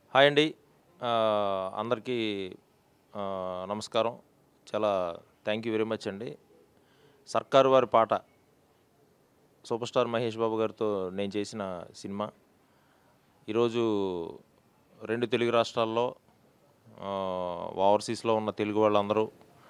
hi అండి ఆ, అందరికీ ఆ, నమస్కారం చాలా థ్యాంక్ యూ వెరీ మచ్ అండి సర్కారు వారి పాట సూపర్ స్టార్ మహేష్ బాబు గారితో నేను చేసిన సినిమా ఈరోజు రెండు తెలుగు రాష్ట్రాల్లో ఓవర్సీస్లో ఉన్న తెలుగు వాళ్ళందరూ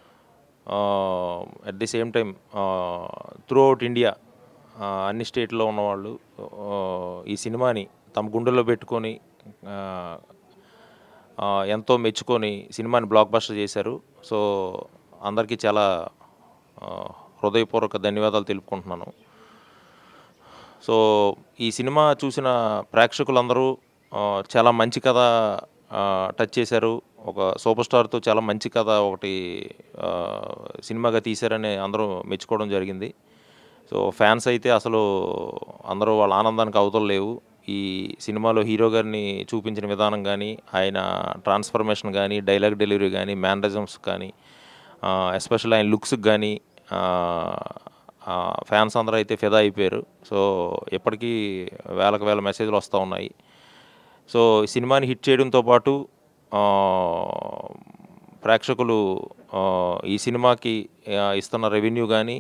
at the same time throughout India అన్ని స్టేట్లో ఉన్నవాళ్ళు ఆ, ఈ సినిమాని తమ గుండెల్లో పెట్టుకొని ఆ, ఆ, ఎంతో మెచ్చుకొని సినిమాని బ్లాక్ బస్టర్ చేశారు సో అందరికీ చాలా ఆ, హృదయపూర్వక ధన్యవాదాలు తెలుపుకుంటున్నాను సో ఈ సినిమా చూసిన ప్రేక్షకులందరూ ఆ, చాలా మంచి కథ ఆ, టచ్ చేశారు ఒక సూపర్ స్టార్తో చాలా మంచి కథ ఒకటి ఆ, సినిమాగా తీశారని అందరూ మెచ్చుకోవడం జరిగింది సో ఫ్యాన్స్ అయితే అసలు అందరూ వాళ్ళ ఆనందానికి అవతలు లేవు ఈ సినిమాలో హీరో గారిని చూపించిన విధానం కానీ ఆయన ట్రాన్స్ఫర్మేషన్ కానీ డైలాగ్ డెలివరీ కానీ మేనరిజమ్స్ కానీ ఎస్పెషల్ ఆయన లుక్స్కి కానీ ఫ్యాన్స్ అందరూ అయితే ఫిదా అయిపోయారు సో ఎప్పటికీ వేలకు వేల మెసేజ్లు వస్తూ ఉన్నాయి సో ఈ సినిమాని హిట్ చేయడంతో పాటు ఆ, ప్రేక్షకులు ఆ, ఈ సినిమాకి ఆ, ఇస్తున్న రెవెన్యూ కానీ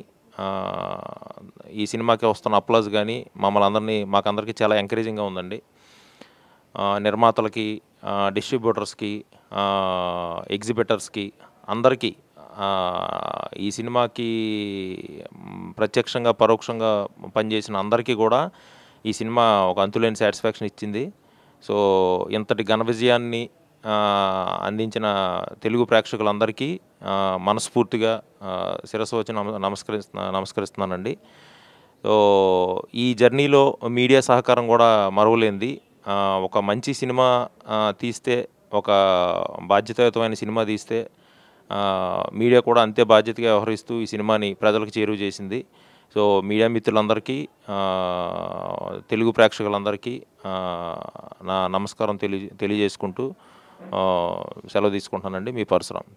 ఈ సినిమాకి వస్తున్న అప్లాజ్ కానీ మమ్మల్ని అందరినీ మాకందరికీ చాలా ఎంకరేజింగ్గా ఉందండి ఆ, నిర్మాతలకి ఆ, డిస్ట్రిబ్యూటర్స్కి ఆ, ఎగ్జిబిటర్స్కి అందరికీ ఆ, ఈ సినిమాకి మ్, ప్రత్యక్షంగా పరోక్షంగా పనిచేసిన అందరికీ కూడా ఈ సినిమా ఒక అంతులేని సాటిస్ఫాక్షన్ ఇచ్చింది సో ఇంతటి ఘన విజయాన్ని ఆ, అందించిన తెలుగు ప్రేక్షకులందరికీ ఆ, మనస్ఫూర్తిగా ఆ, శిరస్సు వచ్చి నమ నమస్కరిస్తున్నా నమస్కరిస్తున్నానండి సో ఈ జర్నీలో మీడియా సహకారం కూడా మరువలేంది ఆ, ఒక మంచి సినిమా ఆ, తీస్తే ఒక బాధ్యతాయుతమైన సినిమా తీస్తే ఆ, మీడియా కూడా అంతే బాధ్యతగా వ్యవహరిస్తూ ఈ సినిమాని ప్రజలకు చేరువ చేసింది సో మీడియా మిత్రులందరికీ ఆ, తెలుగు ప్రేక్షకులందరికీ ఆ, నా నమస్కారం తెలియ తెలియజేసుకుంటూ ఆ, సెలవు తీసుకుంటానండి మీ పరశురామ్